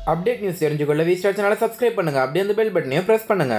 update news தெரிஞ்சுக்கொள்ள V Star சேனலை subscribe பண்ணுங்க அப்படியே அந்த பெல் பட்டனையும் ப்ரெஸ் பண்ணுங்க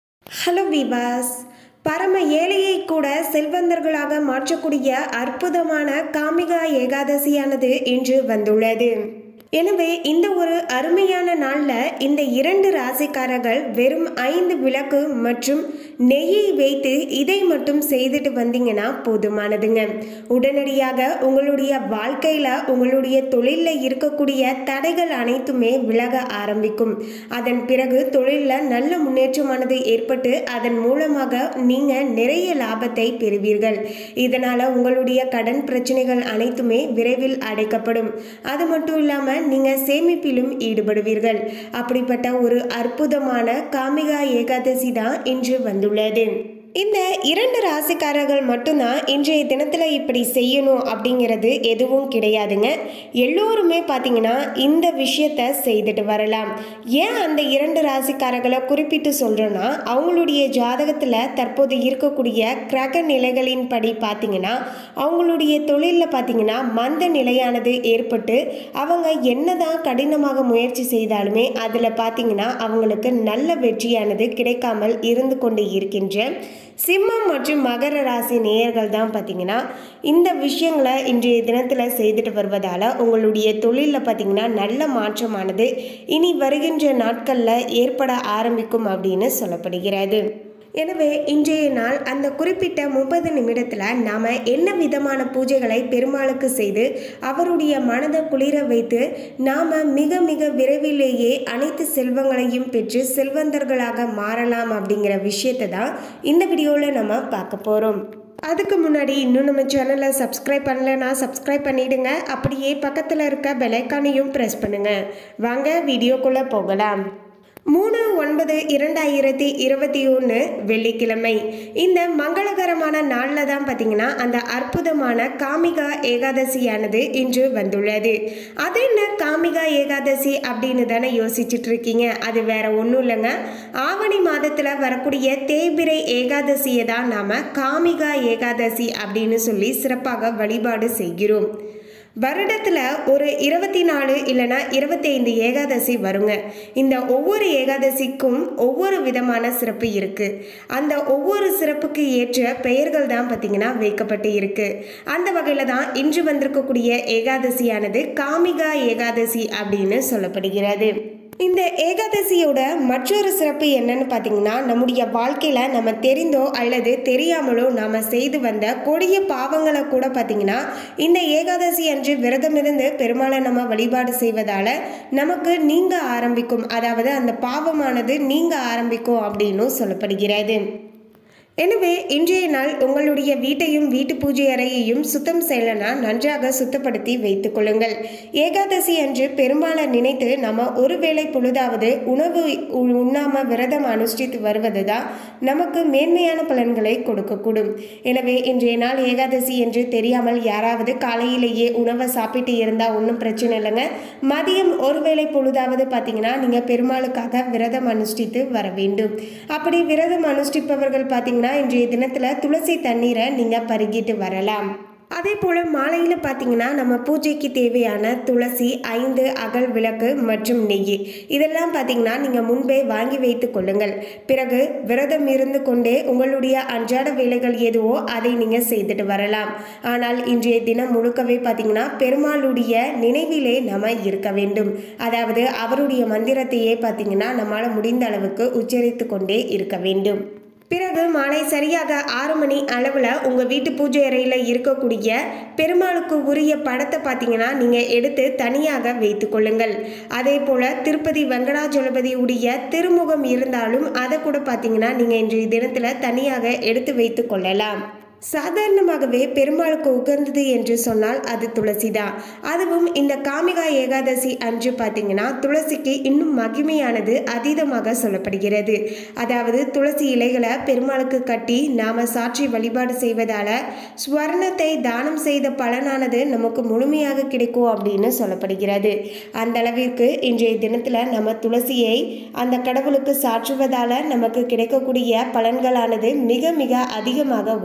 ஹலோ விவாஸ் பரம ஏழையை கூட செல்வந்தர்களாக மாற்றக்கூடிய அற்புதமான காமிகா ஏகாதசியானது இன்று வந்துள்ளது எனவே இந்த ஒரு அருமையான நாளில் இந்த இரண்டு ராசிக்காரர்கள் வெறும் ஐந்து விளக்கு மற்றும் நெய்யை வைத்து இதை மட்டும் செய்துட்டு வந்தீங்கன்னா போதுமானதுங்க உடனடியாக உங்களுடைய வாழ்க்கையில் உங்களுடைய தொழிலில் இருக்கக்கூடிய தடைகள் அனைத்துமே விலக ஆரம்பிக்கும் அதன் பிறகு தொழிலில் நல்ல முன்னேற்றமானது ஏற்பட்டு அதன் மூலமாக நீங்கள் நிறைய லாபத்தை பெறுவீர்கள் இதனால் உங்களுடைய கடன் பிரச்சனைகள் அனைத்துமே விரைவில் அடைக்கப்படும் அது மட்டும் இல்லாமல் நீங்கள் சேமிப்பிலும் ஈடுபடுவீர்கள் அப்படிப்பட்ட ஒரு அற்புதமான காமிகா ஏகாதசி தான் இன்று வந்துள்ளது இந்த இரண்டு ராசிக்காரர்கள் மட்டும்தான் இன்றைய தினத்தில் இப்படி செய்யணும் அப்படிங்கிறது எதுவும் கிடையாதுங்க எல்லோருமே பார்த்தீங்கன்னா இந்த விஷயத்த செய்துட்டு வரலாம் ஏன் அந்த இரண்டு ராசிக்காரர்களை குறிப்பிட்டு சொல்கிறோன்னா அவங்களுடைய ஜாதகத்தில் தற்போது இருக்கக்கூடிய கிரக நிலைகளின் படி பார்த்தீங்கன்னா அவங்களுடைய தொழிலில் பார்த்தீங்கன்னா மந்த நிலையானது ஏற்பட்டு அவங்க என்னதான் கடினமாக முயற்சி செய்தாலுமே அதில் பார்த்தீங்கன்னா அவங்களுக்கு நல்ல வெற்றியானது கிடைக்காமல் இருந்து கொண்டு இருக்கின்ற சிம்மம் மற்றும் மகர ராசி நேயர்கள் தான் பார்த்தீங்கன்னா இந்த விஷயங்களை இன்றைய தினத்தில் செய்துட்டு வருவதால் உங்களுடைய தொழிலில் பார்த்தீங்கன்னா நல்ல மாற்றமானது இனி வருகின்ற நாட்களில் ஏற்பட ஆரம்பிக்கும் அப்படின்னு சொல்லப்படுகிறது எனவே இன்றைய நாள் அந்த குறிப்பிட்ட முப்பது நிமிடத்தில் நாம் என்ன விதமான பூஜைகளை பெருமாளுக்கு செய்து அவருடைய மனதை குளிர வைத்து நாம் மிக மிக விரைவிலேயே அனைத்து செல்வங்களையும் பெற்று செல்வந்தர்களாக மாறலாம் அப்படிங்கிற விஷயத்தை தான் இந்த வீடியோவில் நம்ம பார்க்க போகிறோம் அதுக்கு முன்னாடி இன்னும் நம்ம சேனலை சப்ஸ்கிரைப் பண்ணலைன்னா சப்ஸ்கிரைப் பண்ணிடுங்க அப்படியே பக்கத்தில் இருக்க பெலைக்கானையும் ப்ரெஸ் பண்ணுங்கள் வாங்க வீடியோக்குள்ளே போகலாம் மூணு ஒன்பது இரண்டாயிரத்தி இருபத்தி ஒன்று வெள்ளிக்கிழமை இந்த மங்களகரமான நாளில் தான் பார்த்தீங்கன்னா அந்த அற்புதமான காமிகா ஏகாதசியானது இன்று வந்துள்ளது அது என்ன காமிகா ஏகாதசி அப்படின்னு தானே யோசிச்சுட்டு இருக்கீங்க அது வேற ஒன்றும் இல்லைங்க ஆவணி மாதத்தில் வரக்கூடிய தேய்பிரை ஏகாதசியை தான் நாம் காமிகா ஏகாதசி அப்படின்னு சொல்லி சிறப்பாக வழிபாடு செய்கிறோம் வருடத்தில் ஒரு இருபத்தி நாலு இல்லைனா இருபத்தைந்து ஏகாதசி வருங்க இந்த ஒவ்வொரு ஏகாதசிக்கும் ஒவ்வொரு விதமான சிறப்பு இருக்குது அந்த ஒவ்வொரு சிறப்புக்கு ஏற்ற பெயர்கள் தான் பார்த்திங்கன்னா வைக்கப்பட்டு இருக்குது அந்த வகையில் தான் இன்று வந்திருக்கக்கூடிய ஏகாதசியானது காமிகா ஏகாதசி அப்படின்னு சொல்லப்படுகிறது இந்த ஏகாதசியோட மற்றொரு சிறப்பு என்னன்னு பார்த்தீங்கன்னா நம்முடைய வாழ்க்கையில் நம்ம தெரிந்தோ அல்லது தெரியாமலோ நாம் செய்து வந்த கொடிய பாவங்களை கூட பார்த்தீங்கன்னா இந்த ஏகாதசி அன்று விரதம் இருந்து பெருமாளை நம்ம வழிபாடு செய்வதால் நமக்கு நீங்க ஆரம்பிக்கும் அதாவது அந்த பாவமானது நீங்க ஆரம்பிக்கும் அப்படின்னும் சொல்லப்படுகிறது எனவே இன்றைய நாள் உங்களுடைய வீட்டையும் வீட்டு பூஜை அறையையும் சுத்தம் செய்யலனா நன்றாக சுத்தப்படுத்தி வைத்துக் கொள்ளுங்கள் ஏகாதசி அன்று பெருமாளை நினைத்து நம்ம ஒருவேளை பொழுதாவது உணவு உ- உண்ணாம விரதம் அனுஷ்டித்து வருவது தான் நமக்கு மேன்மையான பலன்களை கொடுக்கக்கூடும் எனவே இன்றைய நாள் ஏகாதசி என்று தெரியாமல் யாராவது காலையிலேயே உணவை சாப்பிட்டு இருந்தால் ஒன்றும் பிரச்சனை இல்லைங்க மதியம் ஒருவேளை பொழுதாவது பார்த்தீங்கன்னா நீங்கள் பெருமாளுக்காக விரதம் அனுஷ்டித்து வர வேண்டும் அப்படி விரதம் அனுஷ்டிப்பவர்கள் பார்த்தீங்கன்னா இன்றைய தினத்தில் துளசி தண்ணீரை நீங்கள் பருகிட்டு வரலாம் அதே போல் மாலையில் பார்த்தீங்கன்னா நம்ம பூஜைக்கு தேவையான துளசி ஐந்து அகல் விளக்கு மற்றும் நெய் இதெல்லாம் பார்த்தீங்கன்னா நீங்கள் முன்பே வாங்கி வைத்து கொள்ளுங்கள் பிறகு விரதம் இருந்து கொண்டே உங்களுடைய அன்றாட வேலைகள் எதுவோ அதை நீங்கள் செய்துட்டு வரலாம் ஆனால் இன்றைய தினம் முழுக்கவே பார்த்தீங்கன்னா பெருமாளுடைய நினைவிலே நம்ம இருக்க வேண்டும் அதாவது அவருடைய மந்திரத்தையே பார்த்தீங்கன்னா நம்மால் முடிந்த அளவுக்கு உச்சரித்து கொண்டே இருக்க வேண்டும் பிறகு மாலை சரியாக ஆறு மணி அளவில் உங்கள் வீட்டு பூஜை அறையில் இருக்கக்கூடிய பெருமாளுக்கு உரிய படத்தை பார்த்தீங்கன்னா நீங்கள் எடுத்து தனியாக வைத்து கொள்ளுங்கள் அதே போல் திருப்பதி வெங்கடாஜலபதி உடைய திருமுகம் இருந்தாலும் அதை கூட பார்த்தீங்கன்னா நீங்கள் இன்றைய தினத்தில் தனியாக எடுத்து வைத்து கொள்ளலாம் சாதாரணமாகவே பெருமாளுக்கு உகந்தது என்று சொன்னால் அது துளசி தான் அதுவும் இந்த காமிகா ஏகாதசி அன்று பார்த்தீங்கன்னா துளசிக்கு இன்னும் மகிமையானது அதீதமாக சொல்லப்படுகிறது அதாவது துளசி இலைகளை பெருமாளுக்கு கட்டி நாம சாற்றி வழிபாடு செய்வதால ஸ்வர்ணத்தை தானம் செய்த பலனானது நமக்கு முழுமையாக கிடைக்கும் அப்படின்னு சொல்லப்படுகிறது அந்த அளவிற்கு இன்றைய தினத்தில் நம்ம துளசியை அந்த கடவுளுக்கு சாற்றுவதால நமக்கு கிடைக்கக்கூடிய பலன்களானது மிக மிக அதிகமாக உள்ளது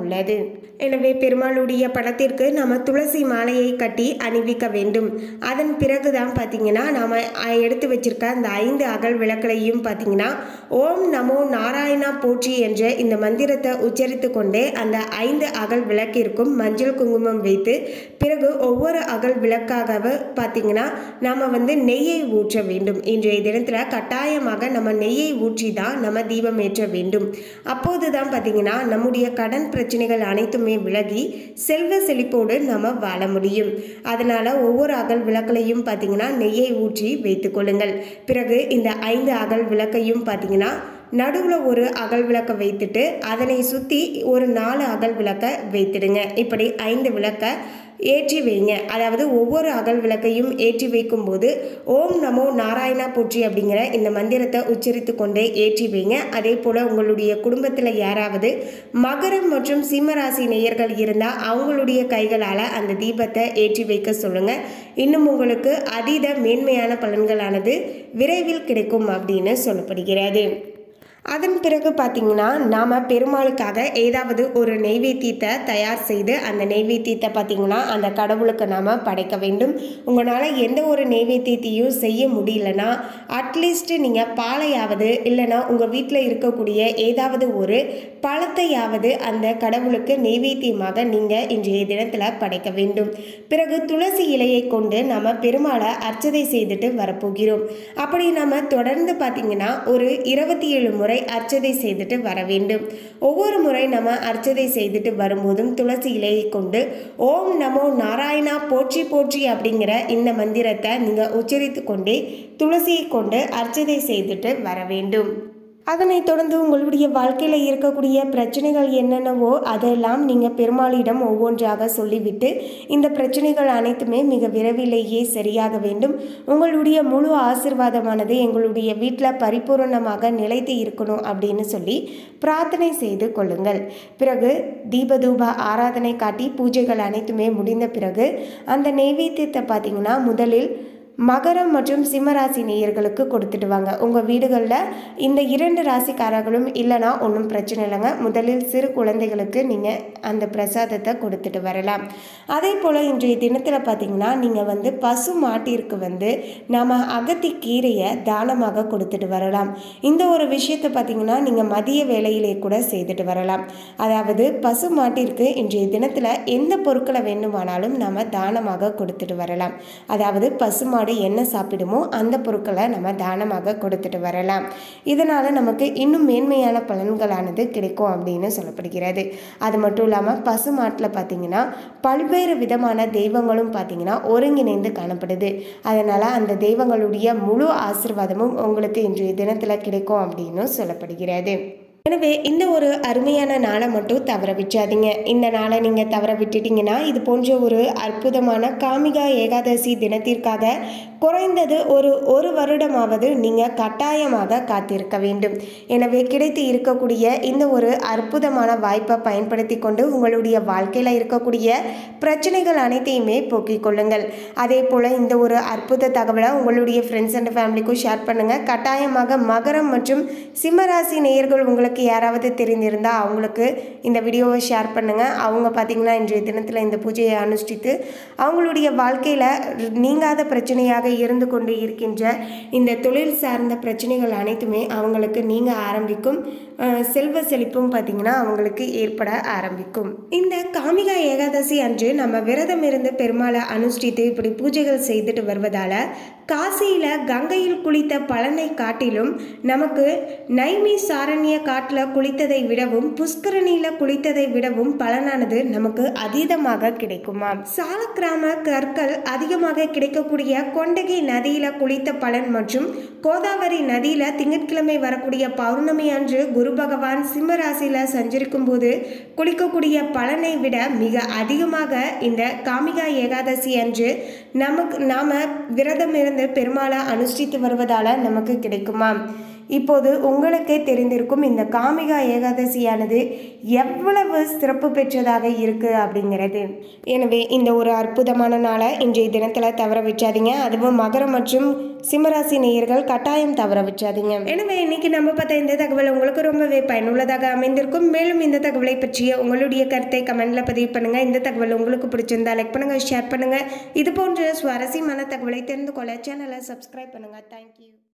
எனவே பெருமாளுடைய படத்திற்கு நம்ம துளசி மாலையை கட்டி அணிவிக்க வேண்டும் அதன் பிறகு தான் பார்த்தீங்கன்னா நாம் எடுத்து வச்சிருக்க அந்த ஐந்து அகல் விளக்குலையும் பார்த்தீங்கன்னா ஓம் நமோ நாராயணா போற்றி என்ற இந்த மந்திரத்தை உச்சரித்து கொண்டே அந்த ஐந்து அகல் விளக்கிற்கும் மஞ்சள் குங்குமம் வைத்து பிறகு ஒவ்வொரு அகல் விளக்காக பார்த்தீங்கன்னா நாம் வந்து நெய்யை ஊற்ற வேண்டும் இன்றைய தினத்தில் கட்டாயமாக நம்ம நெய்யை ஊற்றி தான் நம்ம தீபம் ஏற்ற வேண்டும் அப்போது தான் பார்த்தீங்கன்னா நம்முடைய கடன் பிரச்சனைகள் அனைத்துமே விலகி செல்வ செழிப்போடு நம்ம வாழ முடியும் அதனால் ஒவ்வொரு அகல் விளக்குலையும் பார்த்தீங்கன்னா நெய்யை ஊற்றி வைத்து கொள்ளுங்கள் பிறகு இந்த ஐந்து அகல் விளக்கையும் பார்த்தீங்கன்னா நடுவில் ஒரு அகல் விளக்கை வைத்துட்டு அதனை சுற்றி ஒரு நாலு அகல் விளக்கை வைத்திடுங்க இப்படி ஐந்து விளக்கை ஏற்றி வைங்க அதாவது ஒவ்வொரு அகல் விளக்கையும் ஏற்றி வைக்கும்போது ஓம் நமோ நாராயணா போற்றி அப்படிங்கிற இந்த மந்திரத்தை உச்சரித்து கொண்டே ஏற்றி வைங்க அதே போல் உங்களுடைய குடும்பத்தில் யாராவது மகரம் மற்றும் சிம்மராசி நேயர்கள் இருந்தால் அவங்களுடைய கைகளால் அந்த தீபத்தை ஏற்றி வைக்க சொல்லுங்கள் இன்னும் உங்களுக்கு அதீத மேன்மையான பலன்களானது விரைவில் கிடைக்கும் அப்படின்னு சொல்லப்படுகிறது அதன் பிறகு பார்த்தீங்கன்னா நாம் பெருமாளுக்காக ஏதாவது ஒரு நெய்வேத்தியத்தை தயார் செய்து அந்த நெய்வேத்தியத்தை பார்த்தீங்கன்னா அந்த கடவுளுக்கு நாம் படைக்க வேண்டும் உங்களால் எந்த ஒரு நெய்வேத்தியத்தையும் செய்ய முடியலன்னா அட்லீஸ்ட் நீங்கள் பாலையாவது இல்லைன்னா உங்கள் வீட்டில் இருக்கக்கூடிய ஏதாவது ஒரு பழத்தையாவது அந்த கடவுளுக்கு நெய்வேத்தியமாக நீங்கள் இன்றைய தினத்தில் படைக்க வேண்டும் பிறகு துளசி இலையை கொண்டு நம்ம பெருமாளை அர்ச்சதை செய்துட்டு வரப்போகிறோம் அப்படி நம்ம தொடர்ந்து பார்த்தீங்கன்னா ஒரு இருபத்தி ஏழு முறை அர்ச்சதை செய்துட்டு வர வேண்டும் ஒவ்வொரு முறை நம்ம அர்ச்சதை செய்துட்டு வரும்போதும் துளசி இலையை கொண்டு ஓம் நமோ நாராயணா போற்றி போற்றி அப்படிங்கிற இந்த மந்திரத்தை நீங்கள் உச்சரித்து கொண்டே துளசியை கொண்டு அர்ச்சதை செய்துட்டு வர வேண்டும் அதனைத் தொடர்ந்து உங்களுடைய வாழ்க்கையில் இருக்கக்கூடிய பிரச்சனைகள் என்னென்னவோ அதெல்லாம் நீங்கள் பெருமாளிடம் ஒவ்வொன்றாக சொல்லிவிட்டு இந்த பிரச்சனைகள் அனைத்துமே மிக விரைவிலேயே சரியாக வேண்டும் உங்களுடைய முழு ஆசிர்வாதமானது எங்களுடைய வீட்டில் பரிபூரணமாக நிலைத்து இருக்கணும் அப்படின்னு சொல்லி பிரார்த்தனை செய்து கொள்ளுங்கள் பிறகு தீபதூப ஆராதனை காட்டி பூஜைகள் அனைத்துமே முடிந்த பிறகு அந்த நெய்வேத்தியத்தை பார்த்தீங்கன்னா முதலில் மகரம் மற்றும் சிம்மராசி நேயர்களுக்கு கொடுத்துட்டு வாங்க உங்கள் வீடுகளில் இந்த இரண்டு ராசிக்காரர்களும் இல்லைனா ஒன்றும் பிரச்சனை இல்லைங்க முதலில் சிறு குழந்தைகளுக்கு நீங்கள் அந்த பிரசாதத்தை கொடுத்துட்டு வரலாம் அதே போல் இன்றைய தினத்தில் பார்த்தீங்கன்னா நீங்கள் வந்து பசு மாட்டிற்கு வந்து நாம் அகத்தி கீரையை தானமாக கொடுத்துட்டு வரலாம் இந்த ஒரு விஷயத்தை பார்த்தீங்கன்னா நீங்கள் மதிய வேலையிலே கூட செய்துட்டு வரலாம் அதாவது பசு மாட்டிற்கு இன்றைய தினத்தில் எந்த பொருட்களை வேண்டுமானாலும் நாம் தானமாக கொடுத்துட்டு வரலாம் அதாவது பசுமாடு என்ன சாப்பிடுமோ அந்த பொருட்களை நம்ம தானமாக கொடுத்துட்டு வரலாம் இதனால் நமக்கு இன்னும் மேன்மையான பலன்களானது கிடைக்கும் அப்படின்னு சொல்லப்படுகிறது அது மட்டும் இல்லாமல் பசு மாட்டில் பார்த்தீங்கன்னா பல்வேறு விதமான தெய்வங்களும் பார்த்தீங்கன்னா ஒருங்கிணைந்து காணப்படுது அதனால் அந்த தெய்வங்களுடைய முழு ஆசிர்வாதமும் உங்களுக்கு இன்றைய தினத்தில் கிடைக்கும் அப்படின்னு சொல்லப்படுகிறது எனவே இந்த ஒரு அருமையான நாளை மட்டும் தவற விட்டுறாதீங்க இந்த நாளை நீங்கள் தவற விட்டுட்டீங்கன்னா இது போன்ற ஒரு அற்புதமான காமிகா ஏகாதசி தினத்திற்காக குறைந்தது ஒரு ஒரு வருடமாவது நீங்கள் கட்டாயமாக காத்திருக்க வேண்டும் எனவே கிடைத்து இருக்கக்கூடிய இந்த ஒரு அற்புதமான வாய்ப்பை பயன்படுத்தி கொண்டு உங்களுடைய வாழ்க்கையில் இருக்கக்கூடிய பிரச்சனைகள் அனைத்தையுமே போக்கிக் கொள்ளுங்கள் அதே போல் இந்த ஒரு அற்புத தகவலை உங்களுடைய ஃப்ரெண்ட்ஸ் அண்ட் ஃபேமிலிக்கும் ஷேர் பண்ணுங்கள் கட்டாயமாக மகரம் மற்றும் சிம்மராசி நேயர்கள் உங்களுக்கு யாராவது தெரிந்திருந்தால் அவங்களுக்கு இந்த வீடியோவை ஷேர் பண்ணுங்கள் அவங்க பார்த்திங்கன்னா இன்றைய தினத்தில் இந்த பூஜையை அனுஷ்டித்து அவங்களுடைய வாழ்க்கையில் நீங்காத பிரச்சனையாக இருந்து கொண்டு இருக்கின்ற இந்த தொழில் சார்ந்த பிரச்சனைகள் அனைத்துமே அவங்களுக்கு நீங்க ஆரம்பிக்கும் அஹ், செல்வ செழிப்பும் பார்த்திங்கன்னா அவங்களுக்கு ஏற்பட ஆரம்பிக்கும் இந்த காமிகா ஏகாதசி அன்று நம்ம விரதம் இருந்து பெருமாளை அனுஷ்டித்து இப்படி பூஜைகள் செய்துட்டு வருவதால காசியில் கங்கையில் குளித்த பலனை காட்டிலும் நமக்கு நைமி சாரண்ய காட்டில் குளித்ததை விடவும் புஷ்கரணியில் குளித்ததை விடவும் பலனானது நமக்கு அதீதமாக கிடைக்குமாம் சாலக்கிராம கற்கள் அதிகமாக கிடைக்கக்கூடிய கொண்டகை நதியில் குளித்த பலன் மற்றும் கோதாவரி நதியில் திங்கட்கிழமை வரக்கூடிய பௌர்ணமி அன்று குரு பகவான் சிம்ம ராசியில் சஞ்சரிக்கும் போது குளிக்கக்கூடிய பலனை விட மிக அதிகமாக இந்த காமிகா ஏகாதசி அன்று நமக்கு நாம விரதம் இருந்து பெருமாளை அனுஷ்டித்து வருவதால நமக்கு கிடைக்குமா இப்போது உங்களுக்கே தெரிந்திருக்கும் இந்த காமிகா ஏகாதசியானது எவ்வளவு சிறப்பு பெற்றதாக இருக்குது அப்படிங்கிறது எனவே இந்த ஒரு அற்புதமான நாளை இன்றைய தினத்தில் தவற வச்சாதீங்க அதுவும் மகரம் மற்றும் சிம்மராசி நேயர்கள் கட்டாயம் தவற வச்சாதீங்க எனவே இன்னைக்கு நம்ம பார்த்த இந்த தகவல் உங்களுக்கு ரொம்பவே பயனுள்ளதாக அமைந்திருக்கும் மேலும் இந்த தகவலை பற்றிய உங்களுடைய கருத்தை கமெண்ட்ல பதிவு பண்ணுங்க இந்த தகவல் உங்களுக்கு பிடிச்சிருந்தா லைக் பண்ணுங்க ஷேர் பண்ணுங்க இது போன்ற சுவாரஸ்யமான தகவலை தெரிந்து கொள்ள சேனலை சப்ஸ்கிரைப் பண்ணுங்க தேங்க்யூ